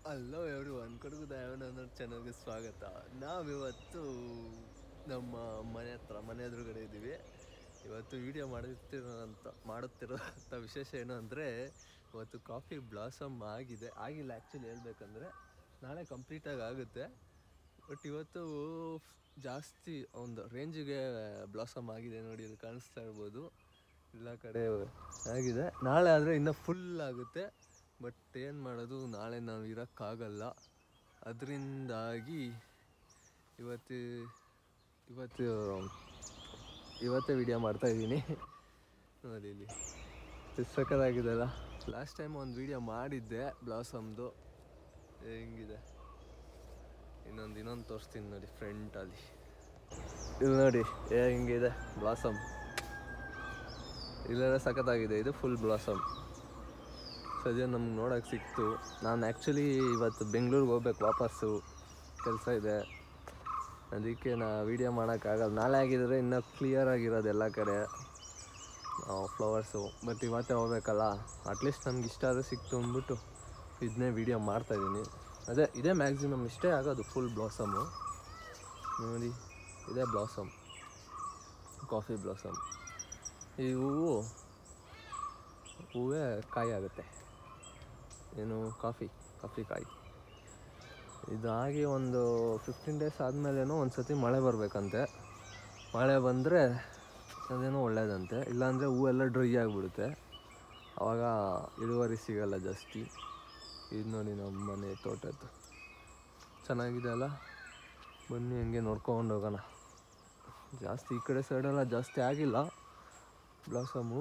Hello everyone Kodagu Dayavana ಅನ್ನೋ ಚಾನಲ್ಗೆ ಸ್ವಾಗತ ನಾವಿವತ್ತು ನಮ್ಮ ಮನೆ ಹತ್ರ ಮನೆ ಎದುರುಗಡೆ ಇದ್ದೀವಿ ಇವತ್ತು ವಿಡಿಯೋ ಮಾಡುತ್ತಿರೋಂಥ ಮಾಡುತ್ತಿರೋಂಥ ವಿಶೇಷ ಏನು ಅಂದರೆ ಇವತ್ತು ಕಾಫಿ ಬ್ಲಾಸಮ್ ಆಗಿದೆ ಆಗಿಲ್ಲ ಆ್ಯಕ್ಚುಲಿ ಹೇಳ್ಬೇಕಂದ್ರೆ ನಾಳೆ ಕಂಪ್ಲೀಟಾಗಿ ಆಗುತ್ತೆ ಬಟ್ ಇವತ್ತು ಜಾಸ್ತಿ ಒಂದು ರೇಂಜಿಗೆ ಬ್ಲಾಸಮ್ ಆಗಿದೆ ನೋಡಿ ಇಲ್ಲಿ ಕಾಣಿಸ್ತಾ ಇರ್ಬೋದು ಎಲ್ಲ ಕಡೆ ಆಗಿದೆ ನಾಳೆ ಆದರೆ ಇನ್ನೂ ಫುಲ್ ಆಗುತ್ತೆ ಬಟ್ ಏನು ಮಾಡೋದು ನಾಳೆ ನಾವು ಇರೋಕ್ಕಾಗಲ್ಲ ಅದರಿಂದಾಗಿ ಇವತ್ತು ಇವತ್ತು ಇವತ್ತೇ ವಿಡಿಯೋ ಮಾಡ್ತಾ ಇದ್ದೀನಿ ನೋಡಿ ಇಲ್ಲಿ ಎಷ್ಟು ಸಕ್ಕತ್ತಾಗಿದೆಲ್ಲ ಲಾಸ್ಟ್ ಟೈಮ್ ಒಂದು ವಿಡಿಯೋ ಮಾಡಿದ್ದೆ ಬ್ಲಾಸಮ್ದು ಹೆಂಗಿದೆ ಇನ್ನೊಂದು ಇನ್ನೊಂದು ತೋರಿಸ್ತೀನಿ ನೋಡಿ ಫ್ರಂಟಲ್ಲಿ ಇಲ್ಲಿ ನೋಡಿ ಏ ಹಿಂಗಿದೆ ಬ್ಲಾಸಮ್ ಇಲ್ಲೆಲ್ಲ ಸಖತ್ತಾಗಿದೆ ಇದು ಫುಲ್ ಬ್ಲಾಸಮ್ ಸದ್ಯ ನಮ್ಗೆ ನೋಡೋಕೆ ಸಿಕ್ತು ನಾನು ಆ್ಯಕ್ಚುಲಿ ಇವತ್ತು ಬೆಂಗಳೂರಿಗೆ ಹೋಗ್ಬೇಕು ವಾಪಸ್ಸು ಕೆಲಸ ಇದೆ ಅದಕ್ಕೆ ನಾ ವೀಡಿಯೋ ಮಾಡೋಕ್ಕಾಗಲ್ಲ ನಾಳೆ ಆಗಿದ್ರೆ ಇನ್ನೂ ಕ್ಲಿಯರ್ ಆಗಿರೋದು ಎಲ್ಲ ಕಡೆ ಫ್ಲವರ್ಸು ಬಟ್ ಇವತ್ತೇ ಹೋಗ್ಬೇಕಲ್ಲ ಅಟ್ಲೀಸ್ಟ್ ನಮ್ಗೆ ಇಷ್ಟ ಆದರೆ ಸಿಕ್ತು ಅಂದ್ಬಿಟ್ಟು ಇದನ್ನೇ ವೀಡಿಯೋ ಮಾಡ್ತಾಯಿದ್ದೀನಿ ಅದೇ ಇದೇ ಮ್ಯಾಕ್ಸಿಮಮ್ ಇಷ್ಟೇ ಆಗೋದು ಫುಲ್ ಬ್ಲಾಸಮು ನೋಡಿ ಇದೇ ಬ್ಲಾಸಮ್ ಕಾಫಿ ಬ್ಲಾಸಮ್ ಈ ಹೂವು ಹೂವೇ ಕಾಯಿ ಆಗುತ್ತೆ ಏನು ಕಾಫಿ ಕಾಫಿ ಕಾಯಿ ಇದಾಗಿ ಒಂದು ಫಿಫ್ಟೀನ್ ಡೇಸ್ ಆದಮೇಲೇನೋ ಒಂದು ಸತಿ ಮಳೆ ಬರಬೇಕಂತೆ ಮಳೆ ಬಂದರೆ ಅದೇನೋ ಒಳ್ಳೇದಂತೆ ಇಲ್ಲಾಂದರೆ ಹೂವೆಲ್ಲ ಡ್ರೈ ಆಗಿಬಿಡುತ್ತೆ ಆವಾಗ ಇಳುವರಿ ಸಿಗಲ್ಲ ಜಾಸ್ತಿ ಇದು ನೋಡಿ ನಮ್ಮ ಮನೆ ತೋಟದ್ದು ಚೆನ್ನಾಗಿದೆ ಅಲ್ಲ ಬನ್ನಿ ಹಂಗೆ ನೋಡ್ಕೊಂಡು ಹೋಗೋಣ ಜಾಸ್ತಿ ಈ ಕಡೆ ಸೈಡೆಲ್ಲ ಜಾಸ್ತಿ ಆಗಿಲ್ಲ ಬ್ಲಾಸಮು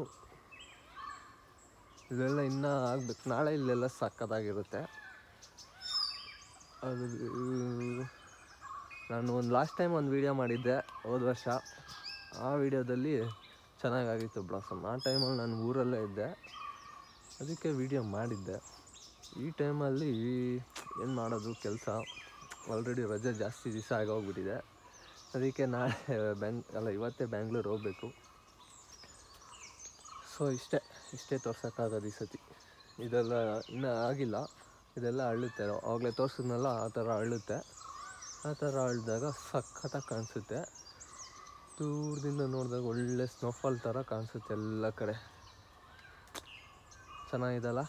ಇದೆಲ್ಲ ಇನ್ನೂ ಆಗ್ಬೇಕು ನಾಳೆ ಇಲ್ಲೆಲ್ಲ ಸಕ್ಕತ್ತಾಗಿರುತ್ತೆ ಅದು ನಾನು ಒಂದು ಲಾಸ್ಟ್ ಟೈಮ್ ಒಂದು ವೀಡಿಯೋ ಮಾಡಿದ್ದೆ ಹೋದ ವರ್ಷ ಆ ವಿಡಿಯೋದಲ್ಲಿ ಚೆನ್ನಾಗಾಗಿತ್ತು ಬ್ಲಾಸಮ್ ಆ ಟೈಮಲ್ಲಿ ನಾನು ಊರಲ್ಲೇ ಇದ್ದೆ ಅದಕ್ಕೆ ವಿಡಿಯೋ ಮಾಡಿದ್ದೆ ಈ ಟೈಮಲ್ಲಿ ಏನು ಮಾಡೋದು ಕೆಲಸ ಆಲ್ರೆಡಿ ರಜೆ ಜಾಸ್ತಿ ದಿವಸ ಆಗೋಗ್ಬಿಟ್ಟಿದೆ ಅದಕ್ಕೆ ನಾಳೆ ಬ್ಯಾಂಗ್ ಅಲ್ಲ ಇವತ್ತೇ ಬ್ಯಾಂಗ್ಳೂರು ಹೋಗಬೇಕು ಸೊ ಇಷ್ಟೇ ಇಷ್ಟೇ ತೋರ್ಸೋಕ್ಕಾಗೋದು ಈ ಸತಿ ಇದೆಲ್ಲ ಇನ್ನೂ ಆಗಿಲ್ಲ ಇದೆಲ್ಲ ಅಳ್ಳುತ್ತೆ ಆವಾಗಲೇ ತೋರಿಸಿದ್ನಲ್ಲ ಆ ಥರ ಅಳ್ಳುತ್ತೆ ಆ ಥರ ಅಳ್ದಾಗ ಸಖತ್ತಾಗಿ ಕಾಣಿಸುತ್ತೆ ದೂರದಿಂದ ನೋಡಿದಾಗ ಒಳ್ಳೆ ಸ್ನೋಫಾಲ್ ಥರ ಕಾಣಿಸುತ್ತೆ ಎಲ್ಲ ಕಡೆ ಚೆನ್ನಾಗಿದಲ್ಲ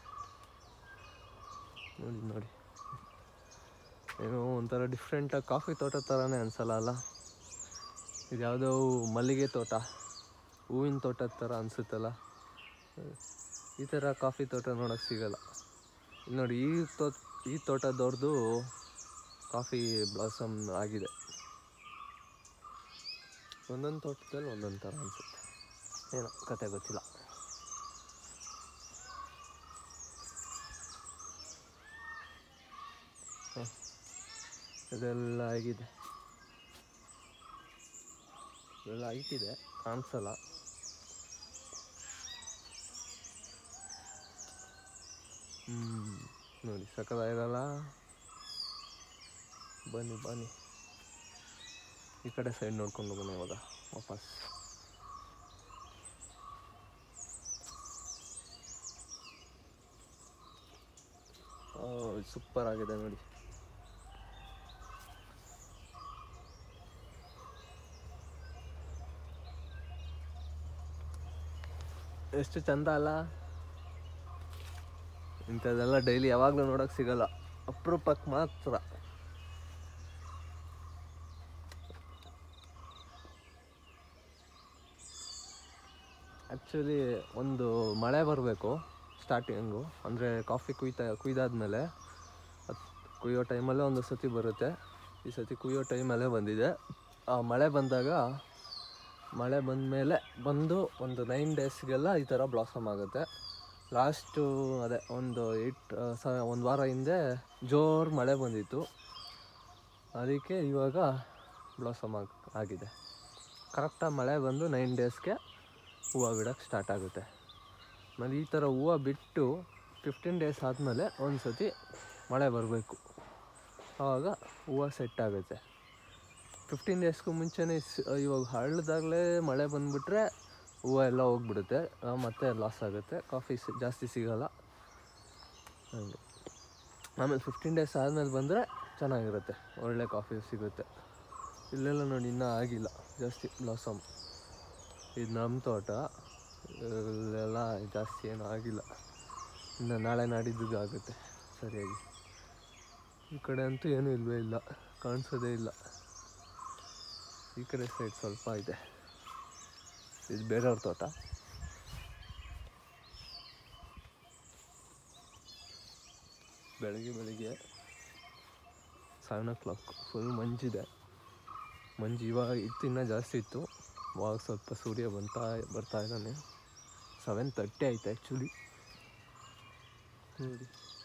ನೋಡಿ ನೋಡಿ ಏನೋ ಒಂಥರ ಡಿಫ್ರೆಂಟಾಗಿ ಕಾಫಿ ತೋಟ ಥರನೇ ಅನ್ಸಲ್ಲ ಅಲ್ಲ ಇದು ಯಾವುದೋ ಮಲ್ಲಿಗೆ ತೋಟ ಹೂವಿನ ತೋಟದ ಥರ ಅನಿಸುತ್ತಲ್ಲ ಈ ಥರ ಕಾಫಿ ತೋಟ ನೋಡೋಕ್ಕೆ ಸಿಗಲ್ಲ ಇಲ್ಲಿ ನೋಡಿ ಈ ತೋಟ ಈ ತೋಟದವ್ರದ್ದು ಕಾಫಿ ಬ್ಲಾಸಮ್ ಆಗಿದೆ ಒಂದೊಂದು ತೋಟದಲ್ಲಿ ಒಂದೊಂದು ಥರ ಅನಿಸುತ್ತೆ ಏನೋ ಕತೆ ಗೊತ್ತಿಲ್ಲ ಹ. ಇದೆಲ್ಲ ಆಗಿದೆ ಇದೆಲ್ಲ ಐಟಿದೆ ಕಾಣಿಸಲ್ಲ ಹ್ಞೂ ನೋಡಿ ಸಕ್ಕದಾಗಿರಲ್ಲ ಬನ್ನಿ ಬನ್ನಿ ಈ ಕಡೆ ಸೈಡ್ ನೋಡ್ಕೊಂಡು ಹೋಗೋಣ ಇವಾಗ ವಾಪಸ್ ಸೂಪರ್ ಆಗಿದೆ ನೋಡಿ ಎಷ್ಟು ಚಂದ ಅಲ್ಲ ಇಂಥದ್ದೆಲ್ಲ ಡೈಲಿ ಯಾವಾಗಲೂ ನೋಡೋಕೆ ಸಿಗಲ್ಲ ಅಪರೂಪಕ್ಕೆ ಮಾತ್ರ ಆ್ಯಕ್ಚುಲಿ ಒಂದು ಮಳೆ ಬರಬೇಕು ಸ್ಟಾರ್ಟಿಂಗು ಅಂದರೆ ಕಾಫಿ ಕುಯ್ತಾ ಕುಯ್ದಾದ್ಮೇಲೆ ಅದು ಕುಯ್ಯೋ ಟೈಮಲ್ಲೇ ಒಂದು ಸತಿ ಬರುತ್ತೆ ಈ ಸತಿ ಕುಯ್ಯೋ ಟೈಮಲ್ಲೇ ಬಂದಿದೆ ಆ ಮಳೆ ಬಂದಾಗ ಮಳೆ ಬಂದ ಮೇಲೆ ಬಂದು ಒಂದು ನೈನ್ ಡೇಸ್ಗೆಲ್ಲ ಈ ಥರ ಬ್ಲಾಸಮ್ ಆಗುತ್ತೆ ಲಾಸ್ಟು ಅದೇ ಒಂದು ಏಯ್ಟ್ ಸ ಒಂದು ವಾರ ಹಿಂದೆ ಜೋರು ಮಳೆ ಬಂದಿತ್ತು ಅದಕ್ಕೆ ಇವಾಗ ಬ್ಲಾಸಮ್ ಆಗಿ ಆಗಿದೆ ಕರೆಕ್ಟಾಗಿ ಮಳೆ ಬಂದು ನೈನ್ ಡೇಸ್ಗೆ ಹೂವು ಬಿಡೋಕ್ಕೆ ಸ್ಟಾರ್ಟ್ ಆಗುತ್ತೆ ಆಮೇಲೆ ಈ ಥರ ಹೂವು ಬಿಟ್ಟು ಫಿಫ್ಟೀನ್ ಡೇಸ್ ಆದಮೇಲೆ ಒಂದು ಸತಿ ಮಳೆ ಬರಬೇಕು ಆವಾಗ ಹೂವು ಸೆಟ್ ಆಗುತ್ತೆ ಫಿಫ್ಟೀನ್ ಡೇಸ್ಗೂ ಮುಂಚೆನೇ ಸ್- ಇವಾಗ ಹಳ್ಳದಾಗಲೇ ಮಳೆ ಬಂದುಬಿಟ್ರೆ ಹೂವು ಎಲ್ಲ ಹೋಗ್ಬಿಡುತ್ತೆ ಆ, ಮತ್ತೆ ಲಾಸ್ ಆಗುತ್ತೆ ಕಾಫಿ ಸಿ- ಜಾಸ್ತಿ ಸಿಗಲ್ಲ ಹಾಗೆ ಆಮೇಲೆ ಫಿಫ್ಟೀನ್ ಡೇಸ್ ಆದಮೇಲೆ ಬಂದರೆ ಚೆನ್ನಾಗಿರುತ್ತೆ ಒಳ್ಳೆ ಕಾಫಿ ಸಿಗುತ್ತೆ ಇಲ್ಲೆಲ್ಲ ನೋಡಿ ಇನ್ನೂ ಆಗಿಲ್ಲ ಜಾಸ್ತಿ ಬ್ಲಾಸಮ್ ಇದು ನಮ್ಮ ತೋಟ ಇಲ್ಲೆಲ್ಲ ಜಾಸ್ತಿ ಏನೂ ಆಗಿಲ್ಲ ಇನ್ನು ನಾಳೆ ನಾಡಿದ್ದು ಆಗುತ್ತೆ ಸರಿಯಾಗಿ ಈ ಕಡೆ ಅಂತೂ ಏನೂ ಇಲ್ವೇ ಇಲ್ಲ ಕಾಣಿಸೋದೇ ಇಲ್ಲ ಈ ಕಡೆ ಸೈಡ್ ಸ್ವಲ್ಪ ಇದೆ ಇದು ಬೇರೆಯವ್ರ ತೋಟ ಬೆಳಗ್ಗೆ ಬೆಳಿಗ್ಗೆ ಸೆವೆನ್ ಓ ಕ್ಲಾಕ್ ಫುಲ್ ಮಂಜಿದೆ ಮಂಜು ಇವಾಗ ಇತ್ತು ಇನ್ನೂ ಜಾಸ್ತಿ ಇತ್ತು ಇವಾಗ ಸ್ವಲ್ಪ ಸೂರ್ಯ ಬಂತಾ ಬರ್ತಾ ಇದ್ದಾನೆ ಸೆವೆನ್ ತರ್ಟಿ ಆಯ್ತು ಆ್ಯಕ್ಚುಲಿ ನೋಡಿ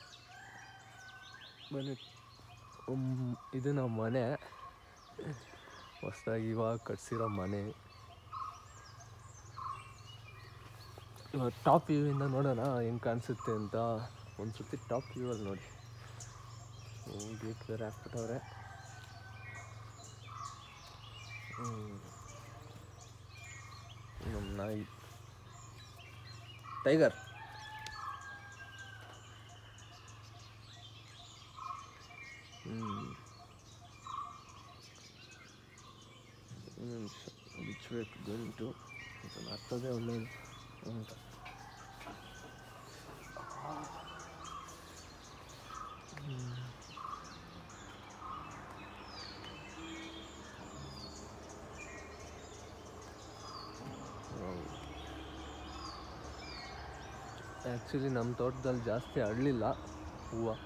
ಬನ್ನಿ ಉಮ್, ಇದು ನಮ್ಮ ಮನೆ ಹೊಸ್ದಾಗಿ ಇವಾಗ ಕಟ್ಸಿರೋ ಮನೆ ಇವಾಗ ಟಾಪ್ ವ್ಯೂವಿಂದ ನೋಡೋಣ ಹೆಂಗೆ ಕಾಣಿಸುತ್ತೆ ಅಂತ ಒಂದು ಸರ್ತಿ ಟಾಪ್ ವ್ಯೂವಲ್ಲಿ ನೋಡಿ ಗೇಟ್ ಬೇರೆ ಹಾಕ್ಬಿಟ್ಟವ್ರೆ ಹ್ಮ್. ನಮ್ಮ ನಾಯಿ ಟೈಗರ್ ಹ್ಮ್ ನಿಮಿಷ ಬಿಚ್ಚಬೇಕು ಗಂಟು ಅದನ್ನು ಹತ್ತೋದೇ ಒಳ್ಳೆಯದು ಅಂತ ಆ್ಯಕ್ಚುಲಿ ನಮ್ಮ ತೋಟದಲ್ಲಿ ಜಾಸ್ತಿ ಅರಳಿಲ್ಲ ಹೂವು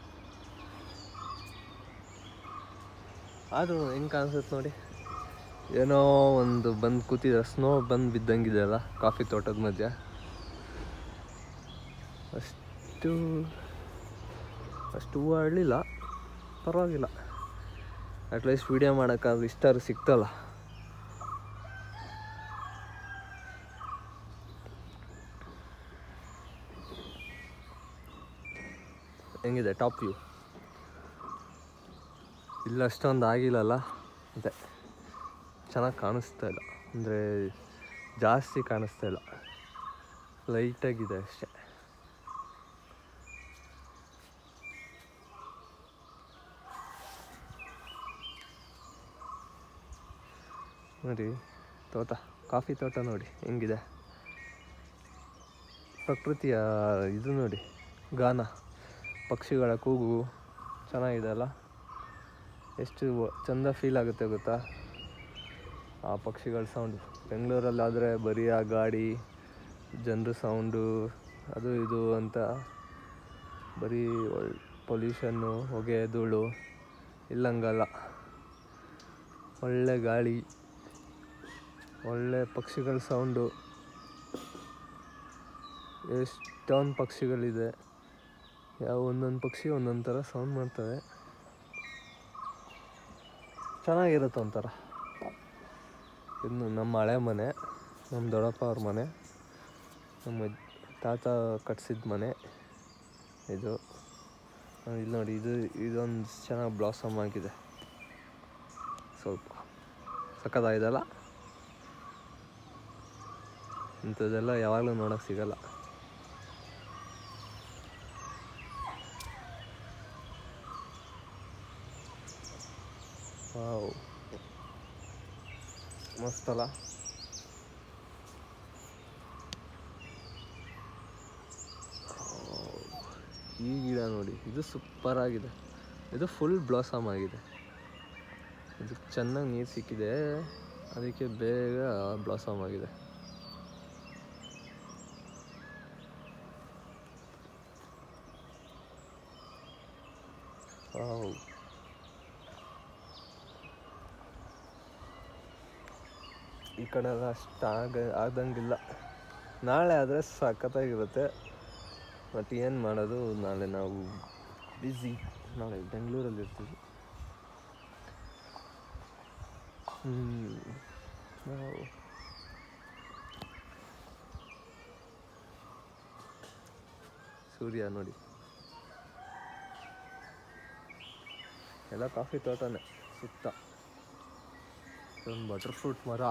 ಆದರೂ ಹೆಂಗೆ ಕಾಣಿಸುತ್ತೆ ನೋಡಿ ಏನೋ ಒಂದು ಬಂದು ಕೂತಿದೆ ಸ್ನೋ ಬಂದು ಬಿದ್ದಂಗಿದೆ ಅಲ್ಲ ಕಾಫಿ ತೋಟದ ಮಧ್ಯೆ ಅಷ್ಟು ಅಷ್ಟು ಹೂವು ಅರಳಿಲ್ಲ ಪರವಾಗಿಲ್ಲ ಅಟ್ಲೀಸ್ಟ್ ವೀಡಿಯೋ ಮಾಡೋಕ್ಕಾದ್ರೂ ಇಷ್ಟಾದ್ರು ಸಿಕ್ತಲ್ಲ ಹೆಂಗಿದೆ ಟಾಪ್ ವ್ಯೂ ಇಲ್ಲ ಅಷ್ಟೊಂದು ಆಗಿಲ್ಲಲ್ಲ ಅದೇ ಚೆನ್ನಾಗಿ ಕಾಣಿಸ್ತಾ ಇಲ್ಲ ಅಂದರೆ ಜಾಸ್ತಿ ಕಾಣಿಸ್ತಾ ಇಲ್ಲ ಲೈಟಾಗಿದೆ ಅಷ್ಟೇ ನೋಡಿ ತೋಟ ಕಾಫಿ ತೋಟ ನೋಡಿ ಹೆಂಗಿದೆ ಪ್ರಕೃತಿಯ ಇದು ನೋಡಿ ಗಾನ ಪಕ್ಷಿಗಳ ಕೂಗು ಚೆನ್ನಾಗಿದೆ ಅಲ್ಲ ಎಷ್ಟು ವ- ಚಂದ ಫೀಲ್ ಆಗುತ್ತೆ ಗೊತ್ತಾ ಆ ಪಕ್ಷಿಗಳ ಸೌಂಡು ಬೆಂಗಳೂರಲ್ಲಾದರೆ ಬರೀ ಆ ಗಾಡಿ ಜನರು ಸೌಂಡು ಅದು ಇದು ಅಂತ ಬರೀ ಒಳ್ ಪೊಲ್ಯೂಷನ್ನು ಹೊಗೆ ಧೂಳು ಇಲ್ಲಂಗಲ್ಲ ಒಳ್ಳೆ ಗಾಳಿ ಒಳ್ಳೆ ಪಕ್ಷಿಗಳ ಸೌಂಡು ಎಷ್ಟೊಂದು ಪಕ್ಷಿಗಳಿದೆ ಯಾವ ಒಂದೊಂದು ಪಕ್ಷಿ ಒಂದೊಂದು ಥರ ಸೌಂಡ್ ಮಾಡ್ತವೆ ಚೆನ್ನಾಗಿರುತ್ತೆ ಒಂಥರ ಇನ್ನು ನಮ್ಮ ಹಳೆ ಮನೆ ನಮ್ಮ ದೊಡ್ಡಪ್ಪ ಅವ್ರ ಮನೆ ನಮ್ಮ ಅಜ್ಜ- ತಾತ ಕಟ್ಸಿದ ಮನೆ ಇದು ಆ, ಇಲ್ಲಿ ನೋಡಿ ಇದು ಇದೊಂದು ಚೆನ್ನಾಗಿ ಬ್ಲಾಸಮ್ ಆಗಿದೆ ಸ್ವಲ್ಪ ಸಕ್ಕತ್ತಾಗಿದೆಲ್ಲ ಇಂಥದ್ದೆಲ್ಲ ಯಾವಾಗಲೂ ನೋಡೋಕೆ ಸಿಗಲ್ಲ ವಾವ್ ಮಸ್ತಲ್ಲ ಈ ಗಿಡ ನೋಡಿ ಇದು ಸೂಪರ್ ಆಗಿದೆ ಇದು ಫುಲ್ ಬ್ಲಾಸಮ್ ಆಗಿದೆ ಇದಕ್ಕೆ ಚೆನ್ನಾಗಿ ನೀರು ಸಿಕ್ಕಿದೆ ಅದಕ್ಕೆ ಬೇಗ ಬ್ಲಾಸಮ್ ಆಗಿದೆ ವಾವ್ ಈ ಕಡೆ ಎಲ್ಲ ಅಷ್ಟು ಆಗ ಆದಂಗಿಲ್ಲ ನಾಳೆ ಆದರೆ ಸಖತ್ತಾಗಿರುತ್ತೆ ಬಟ್ ಏನು ಮಾಡೋದು ನಾಳೆ ನಾವು ಬ್ಯುಸಿ ನಾಳೆ ಬೆಂಗಳೂರಲ್ಲಿ ಇರ್ತೀವಿ ಹ್ಮ್. ನಾವು ಸೂರ್ಯ ನೋಡಿ ಎಲ್ಲ ಕಾಫಿ ತೋಟನೇ ಸುತ್ತ ಒಂದು ಬಟರ್ ಫ್ರೂಟ್ ಮರ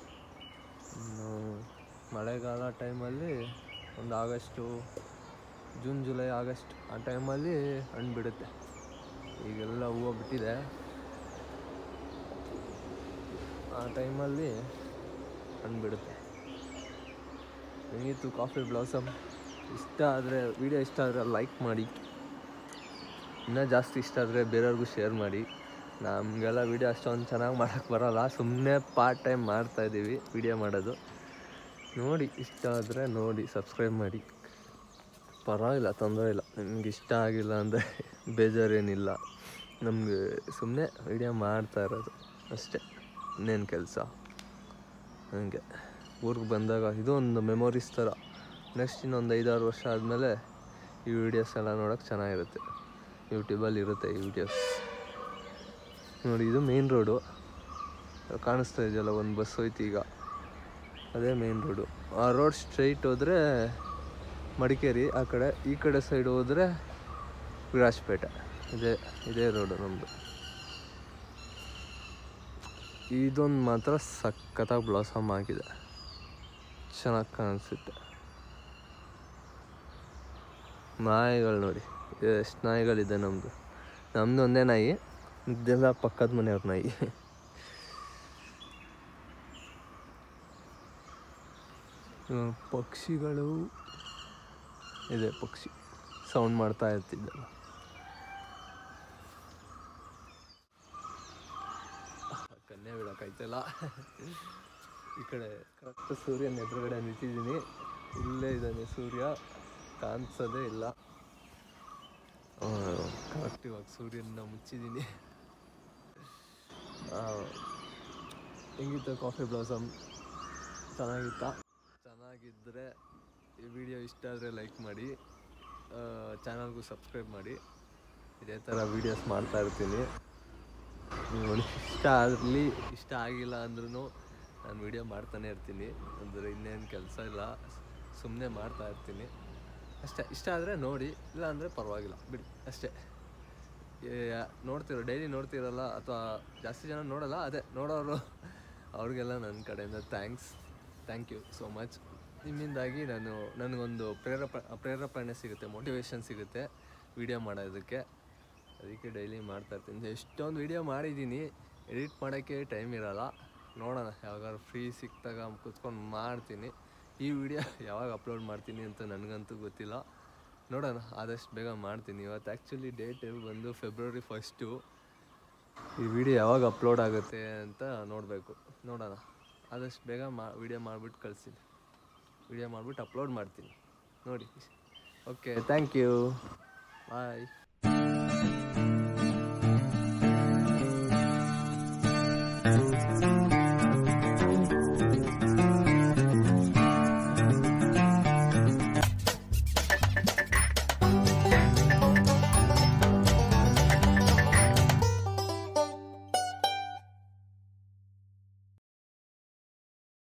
ಇನ್ನು ಮಳೆಗಾಲ ಟೈಮಲ್ಲಿ ಒಂದು ಆಗಸ್ಟು ಜೂನ್ ಜುಲೈ ಆಗಸ್ಟ್ ಆ ಟೈಮಲ್ಲಿ ಹಣ್ಣು ಬಿಡುತ್ತೆ ಈಗೆಲ್ಲ ಹೂವು ಬಿಟ್ಟಿದೆ ಆ ಟೈಮಲ್ಲಿ ಹಣ್ಣು ಬಿಡುತ್ತೆ ಹೆಂಗಿತ್ತು ಕಾಫಿ ಬ್ಲಾಸಮ್ ಇಷ್ಟ ಆದರೆ ವಿಡಿಯೋ ಇಷ್ಟ ಆದರೆ ಲೈಕ್ ಮಾಡಿ ಇನ್ನೂ ಜಾಸ್ತಿ ಇಷ್ಟ ಆದರೆ ಬೇರೆಯವ್ರಿಗೂ ಶೇರ್ ಮಾಡಿ ನಮಗೆಲ್ಲ ವೀಡಿಯೋ ಅಷ್ಟೊಂದು ಚೆನ್ನಾಗಿ ಮಾಡೋಕ್ಕೆ ಬರೋಲ್ಲ ಸುಮ್ಮನೆ ಪಾರ್ಟ್ ಟೈಮ್ ಮಾಡ್ತಾಯಿದ್ದೀವಿ ವೀಡಿಯೋ ಮಾಡೋದು ನೋಡಿ ಇಷ್ಟ ಆದರೆ ನೋಡಿ ಸಬ್ಸ್ಕ್ರೈಬ್ ಮಾಡಿ ಪರವಾಗಿಲ್ಲ ತೊಂದರೆ ಇಲ್ಲ ನಿಮ್ಗೆ ಇಷ್ಟ ಆಗಿಲ್ಲ ಅಂದರೆ ಬೇಜಾರೇನಿಲ್ಲ ನಮಗೆ ಸುಮ್ಮನೆ ವೀಡಿಯೋ ಮಾಡ್ತಾ ಇರೋದು ಅಷ್ಟೇ ಇನ್ನೇನು ಕೆಲಸ ಹಂಗೆ ಊರಿಗೆ ಬಂದಾಗ ಇದು ಒಂದು ಮೆಮೊರೀಸ್ ಥರ ನೆಕ್ಸ್ಟ್ ಇನ್ನೊಂದು ಐದಾರು ವರ್ಷ ಆದಮೇಲೆ ಈ ವಿಡಿಯೋಸ್ ಎಲ್ಲ ನೋಡೋಕೆ ಚೆನ್ನಾಗಿರುತ್ತೆ ಯೂಟ್ಯೂಬಲ್ಲಿ ಇರುತ್ತೆ ಈ ವಿಡಿಯೋಸ್ ನೋಡಿ ಇದು ಮೇನ್ ರೋಡು ಕಾಣಿಸ್ತಾ ಇದೆಯಲ್ಲ ಒಂದು ಬಸ್ ಹೋಯ್ತು ಈಗ ಅದೇ ಮೇನ್ ರೋಡು ಆ ರೋಡ್ ಸ್ಟ್ರೈಟ್ ಹೋದರೆ ಮಡಿಕೇರಿ ಆ ಕಡೆ ಈ ಕಡೆ ಸೈಡ್ ಹೋದರೆ ವಿರಾಜಪೇಟೆ ಇದೇ ಇದೇ ರೋಡು ನಮ್ಮದು ಇದೊಂದು ಮಾತ್ರ ಸಖತ್ತಾಗಿ ಬ್ಲಾಸಮ್ ಆಗಿದೆ ಚೆನ್ನಾಗಿ ಕಾಣಿಸುತ್ತೆ ನಾಯಿಗಳು ನೋಡಿ ಎಷ್ಟು ನಾಯಿಗಳಿದೆ ನಮ್ಮದು ನಮ್ಮದು ಒಂದೇ ನಾಯಿ ಇದೆಲ್ಲ ಪಕ್ಕದ ಮನೆಯವ್ರ ನಾಯಿ ಹ್ಮ್, ಪಕ್ಷಿಗಳು ಇದೆ ಪಕ್ಷಿ ಸೌಂಡ್ ಮಾಡ್ತಾ ಇರ್ತಿದ್ದಲ್ಲ ಕನ್ಯೆ ಬಿಡೋಕ್ಕಾಯ್ತಲ್ಲ ಈ ಕಡೆ ಕರೆಕ್ಟ್ ಸೂರ್ಯನ ಎದುರುಗಡೆ ನಿಂತಿದ್ದೀನಿ ಇಲ್ಲೇ ಇದ್ದಾನೆ ಸೂರ್ಯ ಕಾಣಿಸೋದೇ ಇಲ್ಲ ಕರೆಕ್ಟ್ ಇವಾಗ ಸೂರ್ಯನ ಮುಚ್ಚಿದ್ದೀನಿ ಆ, ಹೆಂಗಿತ್ತು ಕಾಫಿ ಬ್ಲಾಸಮ್ ಚೆನ್ನಾಗಿತ್ತಾ ಚೆನ್ನಾಗಿದ್ದರೆ ಈ ವಿಡಿಯೋ ಇಷ್ಟ ಆದರೆ ಲೈಕ್ ಮಾಡಿ ಚಾನಲ್ಗೂ ಸಬ್ಸ್ಕ್ರೈಬ್ ಮಾಡಿ ಇದೇ ಥರ ವೀಡಿಯೋಸ್ ಮಾಡ್ತಾ ಇರ್ತೀನಿ ನೋಡಿ ಇಷ್ಟ ಆಗಲಿ ಇಷ್ಟ ಆಗಿಲ್ಲ ಅಂದ್ರೂ ನಾನು ವೀಡಿಯೋ ಮಾಡ್ತಾನೆ ಇರ್ತೀನಿ ಅಂದರೆ ಇನ್ನೇನು ಕೆಲಸ ಇಲ್ಲ ಸುಮ್ಮನೆ ಮಾಡ್ತಾ ಇರ್ತೀನಿ ಅಷ್ಟೇ ಇಷ್ಟ ಆದರೆ ನೋಡಿ ಇಲ್ಲ ಅಂದರೆ ಪರವಾಗಿಲ್ಲ ಬಿಡಿ ಅಷ್ಟೇ ಏ- ನೋಡ್ತಿರೋ ಡೈಲಿ ನೋಡ್ತಿರಲ್ಲ ಅಥವಾ ಜಾಸ್ತಿ ಜನ ನೋಡಲ್ಲ ಅದೇ ನೋಡೋರು ಅವ್ರಿಗೆಲ್ಲ ನನ್ನ ಕಡೆಯಿಂದ thanks thank you so much ನಿಮ್ಮಿಂದಾಗಿ ನಾನು ನನಗೊಂದು ಪ್ರೇರೇಪ ಪ್ರೇರೇಪಣೆ ಸಿಗುತ್ತೆ ಮೋಟಿವೇಶನ್ ಸಿಗುತ್ತೆ ವಿಡಿಯೋ ಮಾಡೋದಕ್ಕೆ ಅದಕ್ಕೆ ಡೈಲಿ ಮಾಡ್ತಾ ಇರ್ತೀನಿ ಎಷ್ಟೊಂದು ವಿಡಿಯೋ ಮಾಡಿದ್ದೀನಿ ಎಡಿಟ್ ಮಾಡೋಕ್ಕೆ ಟೈಮ್ ಇರಲ್ಲ ನೋಡೋಣ ಯಾವಾಗಾದ್ರು ಫ್ರೀ ಸಿಕ್ತಾಗ ಕುತ್ಕೊಂಡು ಮಾಡ್ತೀನಿ ಈ ವಿಡಿಯೋ ಯಾವಾಗ ಅಪ್ಲೋಡ್ ಮಾಡ್ತೀನಿ ಅಂತ ನನಗಂತೂ ಗೊತ್ತಿಲ್ಲ ನೋಡೋಣ ಆದಷ್ಟು ಬೇಗ ಮಾಡ್ತೀನಿ ಇವತ್ತು ಆ್ಯಕ್ಚುಲಿ ಡೇಟ್ ಬಂದು ಫೆಬ್ರವರಿ ಫಸ್ಟು ಈ ವಿಡಿಯೋ ಯಾವಾಗ ಅಪ್ಲೋಡ್ ಆಗುತ್ತೆ ಅಂತ ನೋಡಬೇಕು ನೋಡೋಣ ಆದಷ್ಟು ಬೇಗ ಮಾ ವಿಡಿಯೋ ಮಾಡಿಬಿಟ್ಟು ಕಳಿಸ್ತೀನಿ ವಿಡಿಯೋ ಮಾಡಿಬಿಟ್ಟು ಅಪ್ಲೋಡ್ ಮಾಡ್ತೀನಿ ನೋಡಿ ಓಕೆ ಥ್ಯಾಂಕ್ ಯು ಬಾಯ್